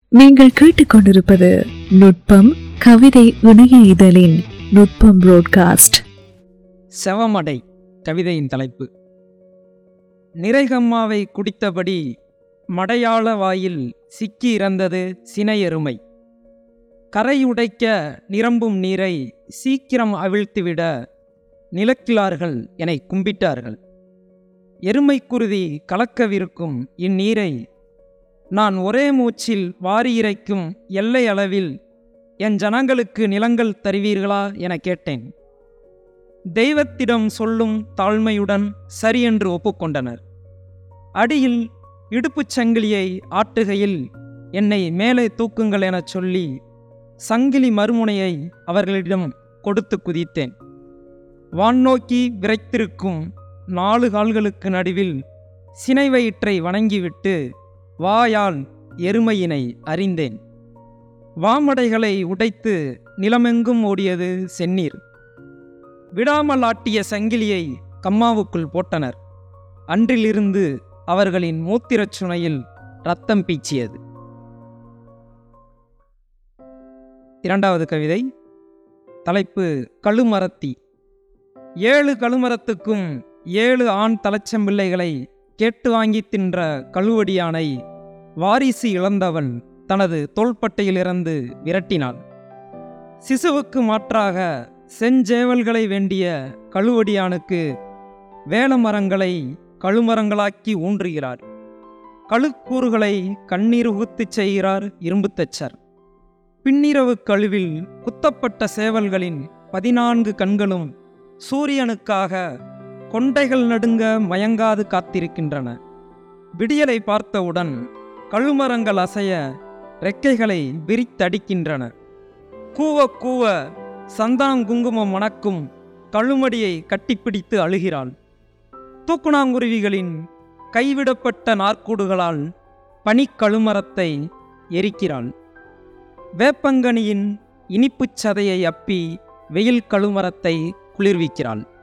நீங்கள் கேட்டுக்கொண்டிருப்பது நுட்பம் கவிதை இணைய இதழின் நுட்பம் புரோட்காஸ்ட் செவமடை கவிதையின் தலைப்பு நிறைகம்மாவை குடித்தபடி மடையாள வாயில் சிக்கி இறந்தது சினையெருமை கரையுடைக்க நிரம்பும் நீரை சீக்கிரம் அவிழ்த்துவிட நிலக்கிழார்கள் என கும்பிட்டார்கள் எருமைக்குருதி கலக்கவிருக்கும் இந்நீரை நான் ஒரே மூச்சில் வாரி இறைக்கும் எல்லை அளவில் என் ஜனங்களுக்கு நிலங்கள் தருவீர்களா என கேட்டேன் தெய்வத்திடம் சொல்லும் தாழ்மையுடன் சரியென்று ஒப்புக்கொண்டனர் அடியில் இடுப்புச் சங்கிலியை ஆட்டுகையில் என்னை மேலே தூக்குங்கள் எனச் சொல்லி சங்கிலி மறுமுனையை அவர்களிடம் கொடுத்து குதித்தேன் வான்னோக்கி விரைத்திருக்கும் நாலு கால்களுக்கு நடுவில் சினை வயிற்றை வணங்கிவிட்டு வாயால் எருமையினை அறிந்தேன் வாமடைகளை உடைத்து நிலமெங்கும் ஓடியது செந்நீர் விடாமல் ஆட்டிய சங்கிலியை கம்மாவுக்குள் போட்டனர் அன்றிலிருந்து அவர்களின் மூத்திரச் சுனையில் ரத்தம் பீச்சியது இரண்டாவது கவிதை தலைப்பு கழுமரத்தி ஏழு கழுமரத்துக்கும் ஏழு ஆண் தலைச்சம்பிள்ளைகளை கேட்டு வாங்கி தின்ற கழுவடியானை வாரிசு இழந்தவன் தனது தோள்பட்டையிலிருந்து விரட்டினான் சிசுவுக்கு மாற்றாக செஞ்சேவல்களை வேண்டிய கழுவடியானுக்கு வேலமரங்களை கழுமரங்களாக்கி ஊன்றுகிறார் கழுக்கூறுகளை கண்ணீர் உகுத்துச் செய்கிறார் இரும்புத்தச்சர் பின்னிரவு கழுவில் குத்தப்பட்ட சேவல்களின் பதினான்கு கண்களும் சூரியனுக்காக கொண்டைகள் நடுங்க மயங்காது காத்திருக்கின்றன விடியலை பார்த்தவுடன் கழுமரங்கள் அசைய ரெக்கைகளை விரித்தடிக்கின்றன கூவ கூவ சந்தாங்குங்குமம் மணக்கும் கழுமடியை கட்டிப்பிடித்து அழுகிறாள் தூக்குணாங்குருவிகளின் கைவிடப்பட்ட நாற்கூடுகளால் பனிக்கழுமரத்தை எரிக்கிறாள் வேப்பங்கனியின் இனிப்புச் சதையை அப்பி வெயில் கழுமரத்தை குளிர்விக்கிறாள்